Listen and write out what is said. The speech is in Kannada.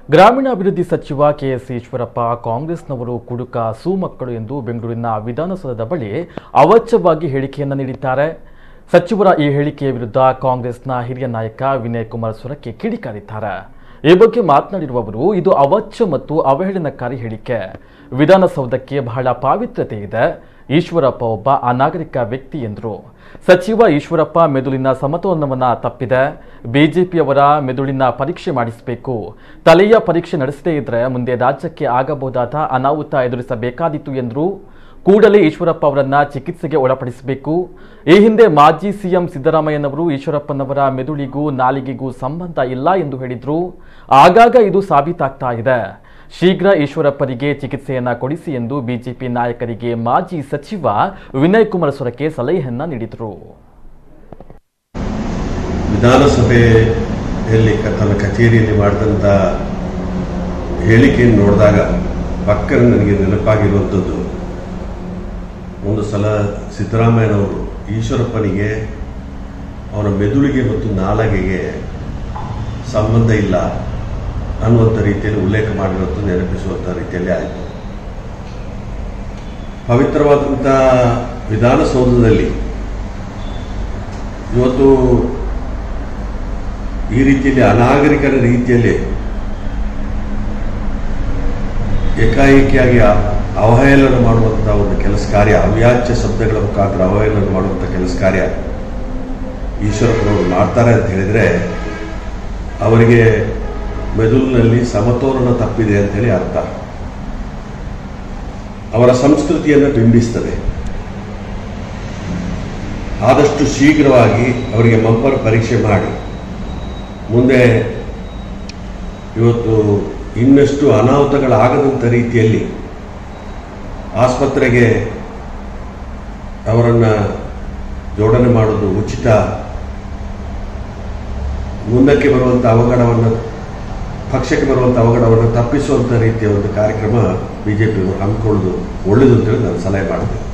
ಗ್ರಾಮೀಣಾಭಿವೃದ್ಧಿ ಸಚಿವ ಕೆಎಸ್ ಈಶ್ವರಪ್ಪ ಕಾಂಗ್ರೆಸ್ನವರು ಕುಡುಕ ಸೂಮಕ್ಕಳು ಎಂದು ಬೆಂಗಳೂರಿನ ವಿಧಾನಸೌಧದ ಬಳಿ ಅವಾಚ್ಯವಾಗಿ ಹೇಳಿಕೆಯನ್ನು ನೀಡಿದ್ದಾರೆ ಸಚಿವರ ಈ ಹೇಳಿಕೆಯ ವಿರುದ್ಧ ಕಾಂಗ್ರೆಸ್ನ ಹಿರಿಯ ನಾಯಕ ವಿನಯ್ ಕುಮಾರ್ ಸೊರಕೆ ಕಿಡಿಕಾರಿದ್ದಾರೆ ಈ ಬಗ್ಗೆ ಮಾತನಾಡಿರುವ ಅವರು ಇದು ಅವಾಚ್ಯ ಮತ್ತು ಅವಹೇಳನಕಾರಿ ಹೇಳಿಕೆ ವಿಧಾನಸೌಧಕ್ಕೆ ಬಹಳ ಪಾವಿತ್ರ್ಯತೆ ಇದೆ ಈಶ್ವರಪ್ಪ ಒಬ್ಬ ಅನಾಗರಿಕ ವ್ಯಕ್ತಿ ಎಂದರು ಸಚಿವ ಈಶ್ವರಪ್ಪ ಮೆದುಳಿನ ಸಮತೋಲನವನ್ನ ತಪ್ಪಿದೆ ಬಿಜೆಪಿಯವರ ಮೆದುಳಿನ ಪರೀಕ್ಷೆ ಮಾಡಿಸಬೇಕು ತಲೆಯ ಪರೀಕ್ಷೆ ನಡೆಸದೇ ಇದ್ರೆ ಮುಂದೆ ರಾಜ್ಯಕ್ಕೆ ಆಗಬಹುದಾದ ಅನಾಹುತ ಎದುರಿಸಬೇಕಾದೀತು ಎಂದರು ಕೂಡಲೇ ಈಶ್ವರಪ್ಪ ಅವರನ್ನ ಚಿಕಿತ್ಸೆಗೆ ಒಳಪಡಿಸಬೇಕು ಈ ಹಿಂದೆ ಮಾಜಿ ಸಿಎಂ ಸಿದ್ದರಾಮಯ್ಯನವರು ಈಶ್ವರಪ್ಪನವರ ಮೆದುಳಿಗೂ ನಾಲಿಗೆಗೂ ಸಂಬಂಧ ಇಲ್ಲ ಎಂದು ಹೇಳಿದ್ರು ಆಗಾಗ ಇದು ಸಾಬೀತಾಗ್ತಾ ಇದೆ ಶೀಘ್ರ ಈಶ್ವರಪ್ಪರಿಗೆ ಚಿಕಿತ್ಸೆಯನ್ನ ಕೊಡಿಸಿ ಎಂದು ಬಿಜೆಪಿ ನಾಯಕರಿಗೆ ಮಾಜಿ ಸಚಿವ ವಿನಯ್ ಕುಮಾರ್ ಸೊರಕೆ ಸಲಹೆಯನ್ನ ನೀಡಿದರು ವಿಧಾನಸಭೆಯಲ್ಲಿ ಕ- ತನ್ನ ಕಚೇರಿಯಲ್ಲಿ ಮಾಡಿದಂಥ ಹೇಳಿಕೆಯನ್ನು ನೋಡಿದಾಗ ಪಕ್ಕನ ನನಗೆ ನೆನಪಾಗಿರುವಂಥದ್ದು ಒಂದು ಸಲ ಸಿದ್ದರಾಮಯ್ಯನವರು ಈಶ್ವರಪ್ಪನಿಗೆ ಅವನ ಮೆದುಳಿಗೆ ಮತ್ತು ನಾಲಗೆಗೆ ಸಂಬಂಧ ಇಲ್ಲ ಅನ್ನುವಂಥ ರೀತಿಯಲ್ಲಿ ಉಲ್ಲೇಖ ಮಾಡಿರುವಂಥ ನೆನಪಿಸುವಂಥ ರೀತಿಯಲ್ಲಿ ಆಯಿತು ಪವಿತ್ರವಾದಂಥ ವಿಧಾನಸೌಧದಲ್ಲಿ ಇವತ್ತು ಈ ರೀತಿಯಲ್ಲಿ ಅನಾಗರಿಕರ ರೀತಿಯಲ್ಲಿ ಏಕಾಏಕಿಯಾಗಿ ಅ- ಅವಹೇಳನ ಮಾಡುವಂಥ ಒಂದು ಕೆಲಸ ಕಾರ್ಯ ಅವ್ಯಾಚ್ಯ ಶಬ್ದಗಳ ಮುಖಾಂತರ ಅವಹೇಳನ ಮಾಡುವಂಥ ಕೆಲಸ ಕಾರ್ಯ ಈಶ್ವರಪ್ಪನವರು ಮಾಡ್ತಾರೆ ಅಂತ ಹೇಳಿದರೆ ಅವರಿಗೆ ಮೆದುಳಿನಲ್ಲಿ ಸಮತೋಲನ ತಪ್ಪಿದೆ ಅಂತೇಳಿ ಅರ್ಥ ಅವರ ಸಂಸ್ಕೃತಿಯನ್ನು ಬಿಂಬಿಸ್ತದೆ ಆದಷ್ಟು ಶೀಘ್ರವಾಗಿ ಅವರಿಗೆ ಮಂಪರ್ ಪರೀಕ್ಷೆ ಮಾಡಿ ಮುಂದೆ ಇವತ್ತು ಇನ್ನಷ್ಟು ಅನಾಹುತಗಳಾಗದಂಥ ರೀತಿಯಲ್ಲಿ ಆಸ್ಪತ್ರೆಗೆ ಅವರನ್ನು ಜೋಡಣೆ ಮಾಡೋದು ಉಚಿತ ಮುಂದಕ್ಕೆ ಬರುವಂಥ ಅವಘಡವನ್ನು ಪಕ್ಷಕ್ಕೆ ಬರುವಂಥ ಅವಘಡವನ್ನು ತಪ್ಪಿಸುವಂಥ ರೀತಿಯ ಒಂದು ಕಾರ್ಯಕ್ರಮ ಬಿಜೆಪಿ ಹಮ್ಮಿಕೊಳ್ಳೋದು ಒಳ್ಳೆಯದು ಅಂತೇಳಿ ನಾನು ಸಲಹೆ ಮಾಡಿದೆ